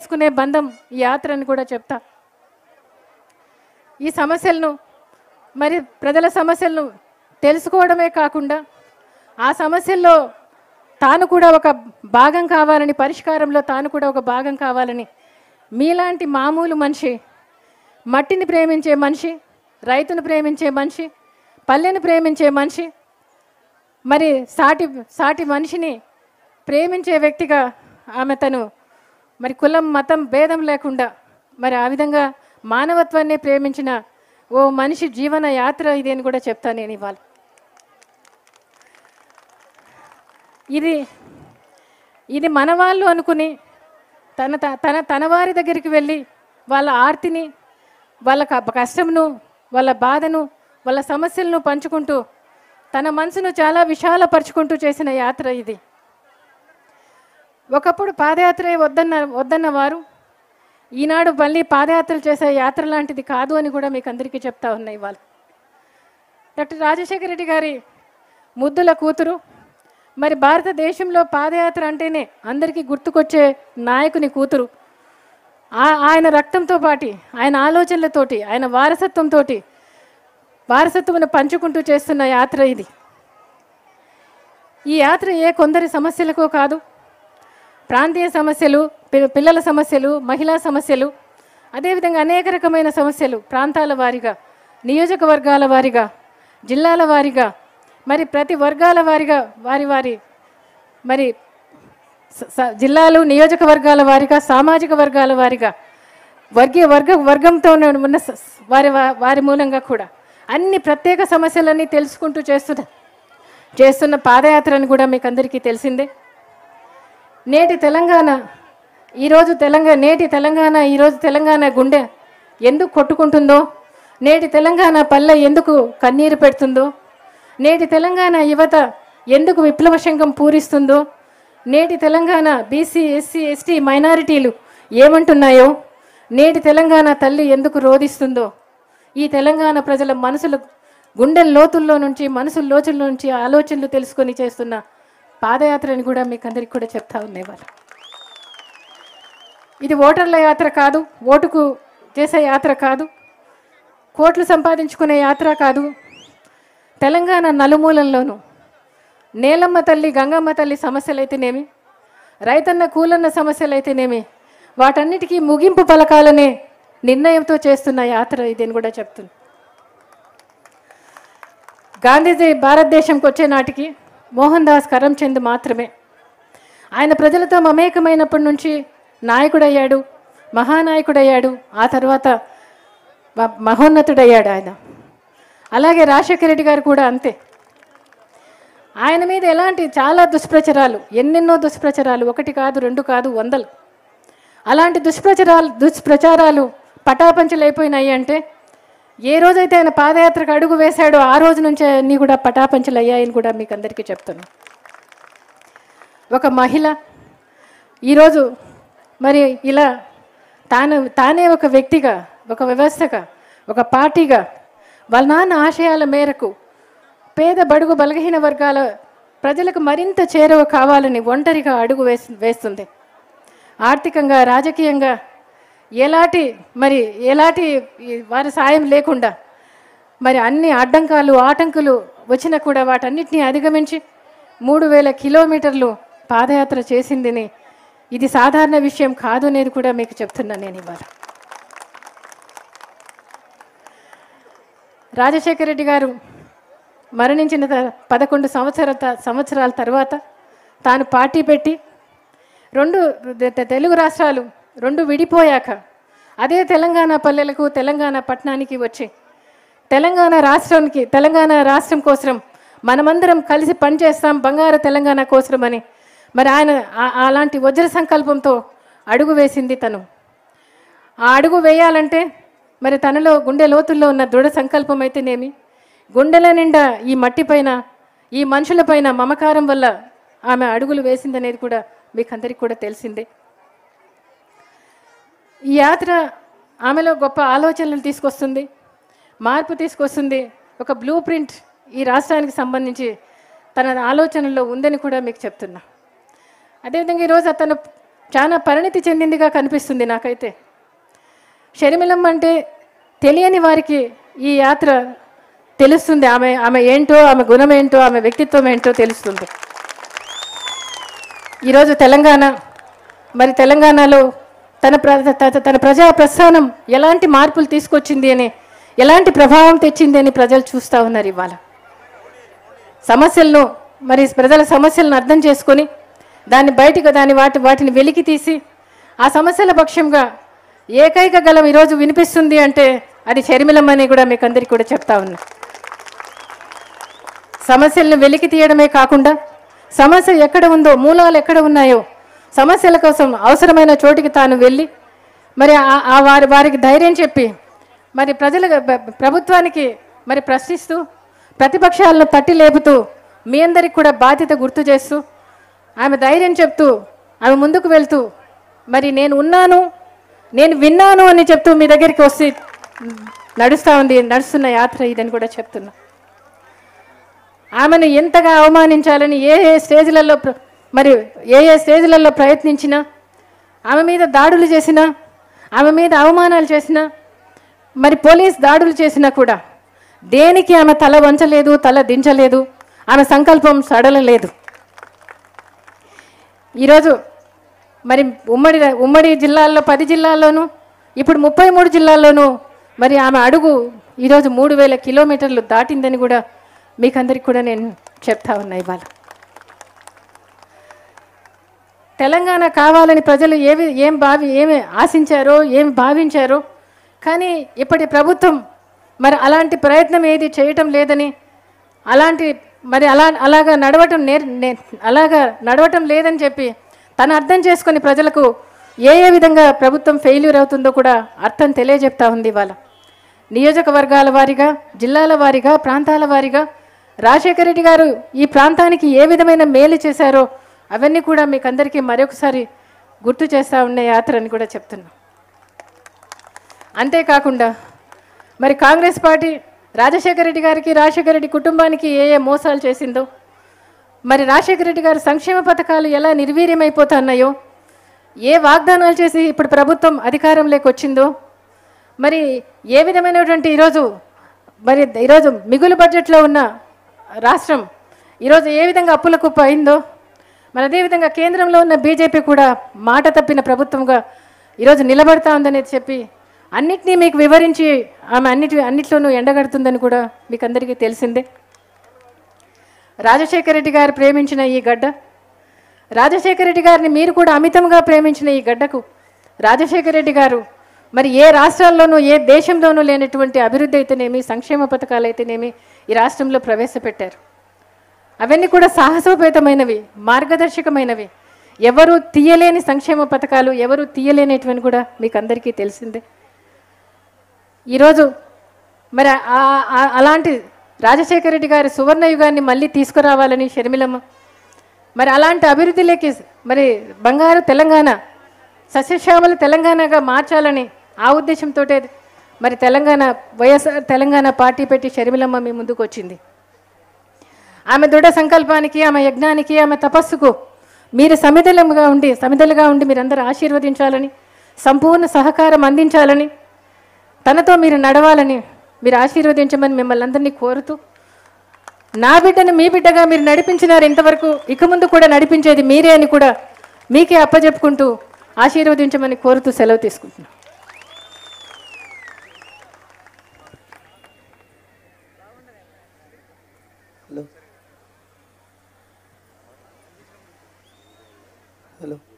నేర్చుకునే బంధం ఈ యాత్ర అని కూడా చెప్తా ఈ సమస్యలను మరి ప్రజల సమస్యలను తెలుసుకోవడమే కాకుండా ఆ సమస్యల్లో తాను కూడా ఒక భాగం కావాలని పరిష్కారంలో తాను కూడా ఒక భాగం కావాలని మీలాంటి మామూలు మనిషి మట్టిని ప్రేమించే మనిషి రైతును ప్రేమించే మనిషి పల్లెని ప్రేమించే మనిషి మరి సాటి సాటి మనిషిని ప్రేమించే వ్యక్తిగా ఆమె తను మరి కులం మతం భేదం లేకుండా మరి ఆ విధంగా మానవత్వాన్ని ప్రేమించిన ఓ మనిషి జీవన యాత్ర ఇది అని కూడా చెప్తాను నేను ఇవాళ ఇది ఇది మన వాళ్ళు అనుకుని తన త- తన తన వారి దగ్గరికి వెళ్ళి వాళ్ళ ఆర్తిని వాళ్ళ క- కష్టమును వాళ్ళ బాధను వాళ్ళ సమస్యలను పంచుకుంటూ తన మనసును చాలా విశాలపరుచుకుంటూ చేసిన యాత్ర ఇది ఒకప్పుడు పాదయాత్రే వద్దన్న వద్దన్న వారు ఈనాడు మళ్ళీ పాదయాత్రలు చేసే యాత్ర లాంటిది కాదు అని కూడా మీకు అందరికీ చెప్తా ఉన్నాయి వాళ్ళు డాక్టర్ రాజశేఖర రెడ్డి గారి ముద్దుల కూతురు మరి భారతదేశంలో పాదయాత్ర అంటేనే అందరికీ గుర్తుకొచ్చే నాయకుని కూతురు ఆ- ఆయన రక్తంతో పాటి ఆయన ఆలోచనలతోటి ఆయన వారసత్వంతో వారసత్వమును పంచుకుంటూ చేస్తున్న యాత్ర ఇది ఈ యాత్ర ఏ కొందరి సమస్యలకో కాదు ప్రాంతీయ సమస్యలు పి- పిల్లల సమస్యలు మహిళా సమస్యలు అదేవిధంగా అనేక రకమైన సమస్యలు ప్రాంతాల వారీగా నియోజకవర్గాల వారీగా జిల్లాల వారీగా మరి ప్రతి వర్గాల వారీగా వారి వారి మరి స- స- జిల్లాలు నియోజకవర్గాల వారీగా సామాజిక వర్గాల వారీగా వర్గీయ వర్గ వర్గంతో ఉన్న స- వారి వా- వారి మూలంగా కూడా అన్ని ప్రత్యేక సమస్యలన్నీ తెలుసుకుంటూ చేస్తున్న చేస్తున్న పాదయాత్రని కూడా మీకు అందరికీ తెలిసిందే నేటి తెలంగాణ ఈరోజు తెలంగాణ నేటి తెలంగాణ ఈరోజు తెలంగాణ గుండె ఎందుకు కొట్టుకుంటుందో నేటి తెలంగాణ పల్లె ఎందుకు కన్నీరు పెడుతుందో నేటి తెలంగాణ యువత ఎందుకు విప్లవ శంఖం పూరిస్తుందో నేటి తెలంగాణ బీసీ ఎస్సీ ఎస్టీ మైనారిటీలు ఏమంటున్నాయో నేటి తెలంగాణ తల్లి ఎందుకు రోధిస్తుందో ఈ తెలంగాణ ప్రజల మనసులు గుండె లోతుల్లో నుంచి మనసుల లోతుల్లో నుంచి ఆలోచనలు తెలుసుకొని చేస్తున్న పాదయాత్రని కూడా మీకు అందరికి కూడా చెప్తా ఉన్నాయి వాళ్ళు ఇది ఓటర్ల యాత్ర కాదు ఓటుకు చేసే యాత్ర కాదు కోట్లు సంపాదించుకునే యాత్ర కాదు తెలంగాణ నలుమూలల్లోనూ నేలమ్మ తల్లి గంగమ్మ తల్లి సమస్యలైతేనేమి రైతన్న కూలన్న సమస్యలైతేనేమి వాటన్నిటికీ ముగింపు పలకాలనే నిర్ణయంతో చేస్తున్న యాత్ర ఇదని కూడా చెప్తుంది గాంధీజీ భారతదేశంకి వచ్చే నాటికి మోహన్ దాస్ కరంచంద్ మాత్రమే ఆయన ప్రజలతో మమేకమైనప్పటి నుంచి నాయకుడయ్యాడు మహానాయకుడయ్యాడు ఆ తర్వాత మ- మహోన్నతుడయ్యాడు ఆయన అలాగే రాజశేఖర రెడ్డి గారు కూడా అంతే ఆయన మీద ఎలాంటి చాలా దుష్ప్రచారాలు ఎన్నెన్నో దుష్ప్రచారాలు ఒకటి కాదు రెండు కాదు వందలు అలాంటి దుష్ప్రచారాలు దుష్ప్రచారాలు పటాపంచలైపోయినాయి అంటే ఏ రోజైతే ఆయన పాదయాత్రకు అడుగు వేశాడో ఆ రోజు నుంచే అన్నీ కూడా పటాపంచలు అయ్యాయని కూడా మీకు అందరికీ చెప్తున్నాను ఒక మహిళ ఈరోజు మరి ఇలా తాను తానే ఒక వ్యక్తిగా ఒక వ్యవస్థగా ఒక పార్టీగా వాళ్ళ నాన్న ఆశయాల మేరకు పేద బడుగు బలహీన వర్గాల ప్రజలకు మరింత చేరువ కావాలని ఒంటరిగా అడుగు వేసి వేస్తుంది ఆర్థికంగా రాజకీయంగా ఎలాంటి మరి ఎలాంటి ఈ వారి సాయం లేకుండా మరి అన్ని అడ్డంకాలు ఆటంకులు వచ్చినా కూడా వాటన్నిటిని అధిగమించి మూడు వేల కిలోమీటర్లు పాదయాత్ర చేసిందని ఇది సాధారణ విషయం కాదు అనేది కూడా మీకు చెప్తున్నాను నేను ఇవాళ రాజశేఖర రెడ్డి గారు మరణించిన త- పదకొండు సంవత్సరాల త- సంవత్సరాల తర్వాత తాను పార్టీ పెట్టి రెండు తె- తె- తెలుగు రాష్ట్రాలు రెండు విడిపోయాక అదే తెలంగాణ పల్లెలకు తెలంగాణ పట్టణానికి వచ్చి తెలంగాణ రాష్ట్రానికి తెలంగాణ రాష్ట్రం కోసం మనమందరం కలిసి పనిచేస్తాం బంగారు తెలంగాణ కోసమని మరి ఆయన ఆ- అలాంటి వజ్ర సంకల్పంతో అడుగు వేసింది తను ఆ అడుగు వేయాలంటే మరి తనలో గుండె లోతుల్లో ఉన్న దృఢ సంకల్పం అయితేనేమి గుండెల నిండా ఈ మట్టిపైన ఈ మనుషులపైన మమకారం వల్ల ఆమె అడుగులు వేసిందనేది కూడా మీకు అందరికీ కూడా తెలిసిందే ఈ యాత్ర ఆమెలో గొప్ప ఆలోచనలు తీసుకొస్తుంది మార్పు తీసుకొస్తుంది ఒక బ్లూ ప్రింట్ ఈ రాష్ట్రానికి సంబంధించి తన ఆలోచనల్లో ఉందని కూడా మీకు చెప్తున్నా అదేవిధంగా ఈరోజు అతను చాలా పరిణితి చెందిందిగా కనిపిస్తుంది నాకైతే షర్మిలమ్మ అంటే తెలియని వారికి ఈ యాత్ర తెలుస్తుంది ఆమె ఆమె ఏంటో ఆమె గుణం ఏంటో ఆమె వ్యక్తిత్వం ఏంటో తెలుస్తుంది ఈరోజు తెలంగాణ మరి తెలంగాణలో తన ప్ర త- తన ప్రజా ప్రస్థానం ఎలాంటి మార్పులు తీసుకొచ్చింది అని ఎలాంటి ప్రభావం తెచ్చింది అని ప్రజలు చూస్తూ ఉన్నారు ఇవాళ సమస్యలను మరి ప్రజల సమస్యలను అర్థం చేసుకొని దాన్ని బయటకు దాని వాటి వాటిని వెలికి తీసి ఆ సమస్యల పక్షంగా ఏకైక గలం ఈరోజు వినిపిస్తుంది అంటే అది షర్మిలమ్మని కూడా మీకు అందరికీ కూడా చెప్తా ఉన్నా సమస్యలను వెలికి తీయడమే కాకుండా సమస్య ఎక్కడ ఉందో మూలాలు ఎక్కడ ఉన్నాయో సమస్యల కోసం అవసరమైన చోటికి తాను వెళ్ళి మరి ఆ- ఆ వారి వారికి ధైర్యం చెప్పి మరి ప్రజల ప్ర- ప్రభుత్వానికి మరి ప్రశ్నిస్తూ ప్రతిపక్షాలను తట్టి లేపుతూ మీ అందరికి కూడా బాధ్యత గుర్తు చేస్తూ ఆమె ధైర్యం చెప్తూ ఆమె ముందుకు వెళ్తూ మరి నేను ఉన్నాను నేను విన్నాను అని చెప్తూ మీ దగ్గరికి వస్తే నడుస్తూ ఉంది నడుస్తున్న యాత్ర ఇదని కూడా చెప్తున్నా ఆమెను ఎంతగా అవమానించాలని ఏ ఏ స్టేజ్లలో ప్ర- మరి ఏ ఏ స్టేజ్లలో ప్రయత్నించినా ఆమె మీద దాడులు చేసినా ఆమె మీద అవమానాలు చేసినా మరి పోలీస్ దాడులు చేసినా కూడా దేనికి ఆమె తల వంచలేదు తల దించలేదు ఆమె సంకల్పం సడలలేదు ఈరోజు మరి ఉమ్మడి ఉమ్మడి జిల్లాల్లో పది జిల్లాల్లోనూ ఇప్పుడు ముప్పై మూడు జిల్లాల్లోనూ మరి ఆమె అడుగు ఈరోజు మూడు వేల కిలోమీటర్లు దాటిందని కూడా మీకందరికి కూడా నేను చెప్తా ఉన్నా ఇవాళ తెలంగాణ కావాలని ప్రజలు ఏవి ఏం భావి ఏమి ఆశించారో ఏమి భావించారో కానీ ఇప్పటి ప్రభుత్వం మరి అలాంటి ప్రయత్నం ఏది చేయటం లేదని అలాంటి మరి అలా అలాగా నడవటం నేర్ నే- అలాగా నడవటం లేదని చెప్పి తను అర్థం చేసుకొని ప్రజలకు ఏ ఏ విధంగా ప్రభుత్వం ఫెయిల్యూర్ అవుతుందో కూడా అర్థం తెలియజెప్తా ఉంది ఇవాళ నియోజకవర్గాల వారీగా జిల్లాల వారీగా ప్రాంతాల వారీగా రాజశేఖర రెడ్డి గారు ఈ ప్రాంతానికి ఏ విధమైన మేలు చేశారో అవన్నీ కూడా మీకు అందరికీ మరొకసారి గుర్తు చేస్తూ ఉన్న యాత్ర అని కూడా చెప్తున్నా అంతేకాకుండా మరి కాంగ్రెస్ పార్టీ రాజశేఖర రెడ్డి గారికి రాజశేఖర రెడ్డి కుటుంబానికి ఏ ఏ మోసాలు చేసిందో మరి రాజశేఖర రెడ్డి గారి సంక్షేమ పథకాలు ఎలా నిర్వీర్యమైపోతున్నాయో ఏ వాగ్దానాలు చేసి ఇప్పుడు ప్రభుత్వం అధికారంలోకి వచ్చిందో మరి ఏ విధమైనటువంటి ఈరోజు మరి ఈరోజు మిగులు బడ్జెట్లో ఉన్న రాష్ట్రం ఈరోజు ఏ విధంగా అప్పుల కుప్ప అయిందో మరి అదేవిధంగా కేంద్రంలో ఉన్న బీజేపీ కూడా మాట తప్పిన ప్రభుత్వంగా ఈరోజు నిలబడతా ఉందనేది చెప్పి అన్నిటినీ మీకు వివరించి ఆమె అన్నిటి అన్నిట్లోనూ ఎండగడుతుందని కూడా మీకు అందరికీ తెలిసిందే రాజశేఖర రెడ్డి గారు ప్రేమించిన ఈ గడ్డ రాజశేఖర రెడ్డి గారిని మీరు కూడా అమితంగా ప్రేమించిన ఈ గడ్డకు రాజశేఖర రెడ్డి గారు మరి ఏ రాష్ట్రాల్లోనూ ఏ దేశంలోనూ లేనటువంటి అభివృద్ధి అయితేనేమి సంక్షేమ పథకాలు అయితేనేమి ఈ రాష్ట్రంలో ప్రవేశపెట్టారు అవన్నీ కూడా సాహసోపేతమైనవి మార్గదర్శకమైనవి ఎవరు తీయలేని సంక్షేమ పథకాలు ఎవరు తీయలేనిటువంటి కూడా మీకు అందరికీ తెలిసిందే ఈరోజు మరి ఆ- ఆ- అలాంటి రాజశేఖర రెడ్డి గారి సువర్ణ యుగాన్ని మళ్ళీ తీసుకురావాలని షర్మిలమ్మ మరి అలాంటి అభివృద్ధిలోకి మరి బంగారు తెలంగాణ సస్యశ్యామల తెలంగాణగా మార్చాలని ఆ ఉద్దేశంతో మరి తెలంగాణ వైఎస్ఆర్ తెలంగాణ పార్టీ పెట్టి షర్మిలమ్మ మీ ముందుకు వచ్చింది ఆమె దృఢ సంకల్పానికి ఆమె యజ్ఞానికి ఆమె తపస్సుకు మీరు సమిధలుగా ఉండి సమిధలుగా ఉండి మీరందరూ ఆశీర్వదించాలని సంపూర్ణ సహకారం అందించాలని తనతో మీరు నడవాలని మీరు ఆశీర్వదించమని మిమ్మల్ని అందరినీ కోరుతూ నా బిడ్డను మీ బిడ్డగా మీరు నడిపించినారు ఇంతవరకు ఇక ముందు కూడా నడిపించేది మీరే అని కూడా మీకే అప్పచెప్పుకుంటూ ఆశీర్వదించమని కోరుతూ సెలవు తీసుకుంటున్నాను హలో హలో